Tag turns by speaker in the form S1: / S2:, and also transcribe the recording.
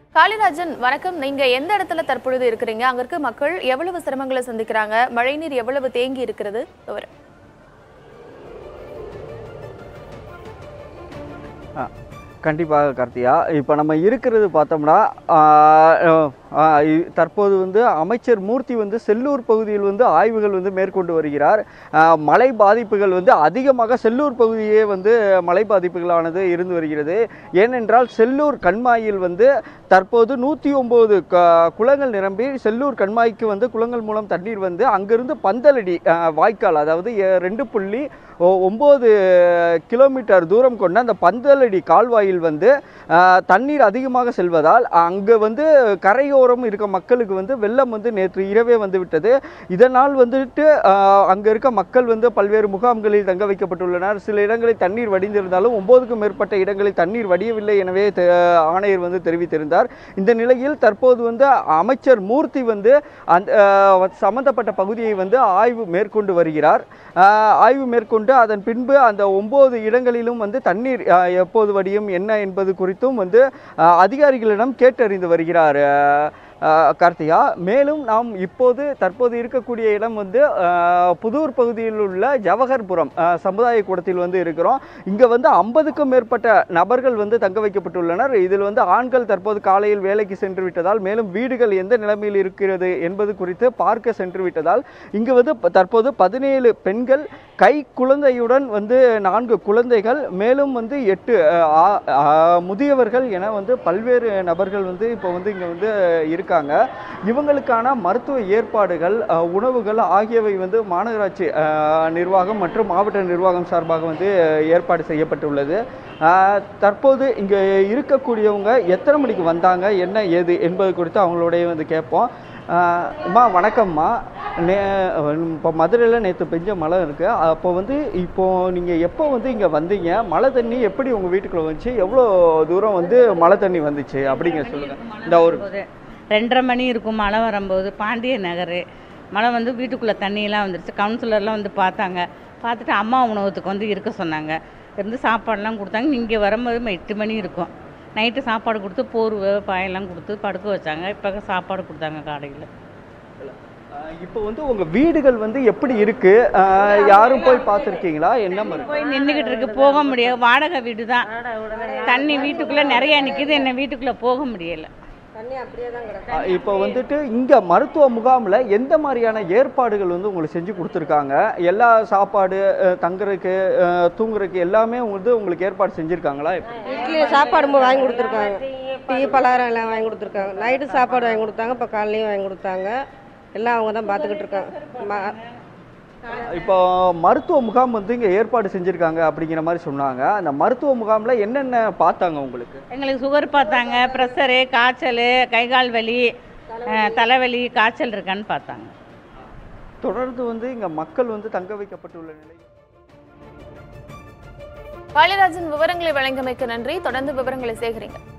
S1: காளிராஜன் வணக்கம் நீங்க எந்த இடத்துல தற்பொழுது இருக்கிறீங்க அங்க இருக்க மக்கள் எவ்வளவு சிரமங்களை சந்திக்கிறாங்க மழைநீர் எவ்வளவு தேங்கி இருக்கிறது விவரம்
S2: ஆ, கண்டிப்பாக கார்த்தியா இப்போ நம்ம இருக்கிறது பார்த்தோம்னா ஆ, ஆ, இ- தற்போது வந்து அமைச்சர் மூர்த்தி வந்து செல்லூர் பகுதியில் வந்து ஆய்வுகள் வந்து மேற்கொண்டு வருகிறார் ஆ, மழை பாதிப்புகள் வந்து அதிகமாக செல்லூர் பகுதியே வந்து மழை பாதிப்புகளானது இருந்து வருகிறது ஏனென்றால் செல்லூர் கண்மாயில் வந்து தற்போது நூற்றி ஒம்பது குளங்கள் நிரம்பி செல்லூர் கண்மாய்க்கு வந்து குளங்கள் மூலம் தண்ணீர் வந்து அங்கிருந்து பந்தலடி ஆ, வாய்க்கால் அதாவது எ- ரெண்டு புள்ளி ஒ- ஒம்பது கிலோமீட்டர் தூரம் கொண்ட அந்த பந்தலடி கால்வாயில் வந்து ஆ, தண்ணீர் அதிகமாக செல்வதால் அங்கே வந்து கரையோரம் இருக்க மக்களுக்கு வந்து வெள்ளம் வந்து நேற்று இரவே வந்து விட்டது இதனால் வந்துட்டு அங்கே இருக்க மக்கள் வந்து பல்வேறு முகாம்களில் தங்க வைக்கப்பட்டுள்ளனர் சில இடங்களில் தண்ணீர் வடிந்திருந்தாலும் ஒன்பதுக்கும் மேற்பட்ட இடங்களில் தண்ணீர் வடியவில்லை எனவே தெ- ஆணையர் வந்து தெரிவித்திருந்தார் இந்த நிலையில் தற்போது வந்து அமைச்சர் மூர்த்தி வந்து அந்த ஆ, சம்பந்தப்பட்ட பகுதியை வந்து ஆய்வு மேற்கொண்டு வருகிறார் ஆ, ஆய்வு மேற்கொண்டு அதன் பின்பு அந்த ஒன்பது இடங்களிலும் வந்து தண்ணீர் ஆ, எப்போது வடியும் என்ன என்பது குறித்தும் வந்து ஆ, அதிகாரிகளிடம் கேட்டறிந்து வருகிறார் ஆ, ஆ, கார்த்திகா மேலும் நாம் இப்போது தற்போது இருக்கக்கூடிய இடம் வந்து ஆ, புதூர் பகுதியில் உள்ள ஜவஹர்புரம் ஆ, சமுதாய கூடத்தில் வந்து இருக்கிறோம் இங்கே வந்து ஐம்பதுக்கும் மேற்பட்ட நபர்கள் வந்து தங்க வைக்கப்பட்டுள்ளனர் இதில் வந்து ஆண்கள் தற்போது காலையில் வேலைக்கு சென்று விட்டதால் மேலும் வீடுகள் எந்த நிலைமையில் இருக்கிறது என்பது குறித்து பார்க்க சென்று விட்டதால் இங்கு வந்து ப- தற்போது பதினேழு பெண்கள் கை குழந்தையுடன் வந்து நான்கு குழந்தைகள் மேலும் வந்து எட்டு அஹ், ஆ- ஆ- முதியவர்கள் என வந்து பல்வேறு நபர்கள் வந்து இப்போ வந்து இங்கே வந்து இருக்காங்க இவங்களுக்கான மருத்துவ ஏற்பாடுகள் அஹ், உணவுகள் ஆகியவை வந்து மாநகராட்சி அஹ், நிர்வாகம் மற்றும் மாவட்ட நிர்வாகம் சார்பாக வந்து ஏற்பாடு செய்யப்பட்டுள்ளது அஹ், தற்போது இங்கே இருக்கக்கூடியவங்க எத்தனை மணிக்கு வந்தாங்க என்ன ஏது என்பது குறித்து அவங்களோடய வந்து கேட்போம் அஹ், அம்மா வணக்கம்மா நே இப்போ மதுரையில் நேற்று பெஞ்ச மழை இருக்குது அப்போ வந்து இப்போ நீங்கள் எப்போ வந்து இங்கே வந்தீங்க மழை தண்ணி எப்படி உங்கள் வீட்டுக்குள்ளே வந்துச்சு எவ்வளோ தூரம் வந்து மழை தண்ணி வந்துச்சு அப்படிங்க சொல்லுங்கள் இந்த ஒரு
S3: வரும்போது ரெண்டரை மணி இருக்கும் மழை வரும்போது பாண்டிய நகர் மழை வந்து வீட்டுக்குள்ளே தண்ணியெல்லாம் வந்துருச்சு கவுன்சிலர்லாம் வந்து பார்த்தாங்க பார்த்துட்டு அம்மா உணவகத்துக்கு வந்து இருக்க சொன்னாங்க இருந்து சாப்பாடெல்லாம் கொடுத்தாங்க இங்கே வரும்போது ம- எட்டு மணி இருக்கும் நைட்டு சாப்பாடு கொடுத்து போர்வை பாயெல்லாம் கொடுத்து படுக்க வச்சாங்க இப்போ சாப்பாடு கொடுத்தாங்க காலையில்
S2: அஹ், இப்போ வந்து உங்கள் வீடுகள் வந்து எப்படி இருக்கு அஹ், யாரும் போய் பார்த்துருக்கீங்களா என்ன மாதிரி
S3: போய் நின்றுக்கிட்டு இருக்கு போக முடியாது வாடகை வீடு தான் தண்ணி வீட்டுக்குள்ளே நிறையா நிற்கிது என்ன வீட்டுக்குள்ளே போக முடியலை
S2: அஹ், இப்போ வந்துட்டு இங்கே மருத்துவ முகாமில் எந்த மாதிரியான ஏற்பாடுகள் வந்து உங்களுக்கு செஞ்சு கொடுத்துருக்காங்க எல்லா சாப்பாடு அஹ், தங்குறதுக்கு அஹ், தூங்குறதுக்கு எல்லாமே வந்து உங்களுக்கு ஏற்பாடு செஞ்சுருக்காங்களா
S4: இட்லி சாப்பாடு மு- வாங்கி கொடுத்துருக்காங்க டீ பலகாரம் எல்லாம் வாங்கி கொடுத்துருக்காங்க நைட்டு சாப்பாடு வாங்கி கொடுத்தாங்க இப்போ காலையிலையும் வாங்கி கொடுத்தாங்க எல்லாம் அவங்க தான் பார்த்துக்கிட்டு இருக்காங்க ம-
S2: இப்போ மருத்துவ முகாம் வந்து இங்கே ஏற்பாடு செஞ்சுருக்காங்க அப்படிங்கிற மாதிரி சொன்னாங்க அந்த மருத்துவ முகாமில் என்னென்ன பார்த்தாங்க உங்களுக்கு
S3: எங்களுக்கு சுகர் பார்த்தாங்க ப்ரெஷரு காய்ச்சல் கை கால் வலி அஹ், தலைவலி காய்ச்சல் இருக்கான்னு பார்த்தாங்க
S2: தொடர்ந்து வந்து இங்கே மக்கள் வந்து தங்க வைக்கப்பட்டுள்ள நிலை
S1: காளிராஜன் விவரங்களை வழங்கியமைக்கு நன்றி தொடர்ந்து விவரங்களை சேகரிங்க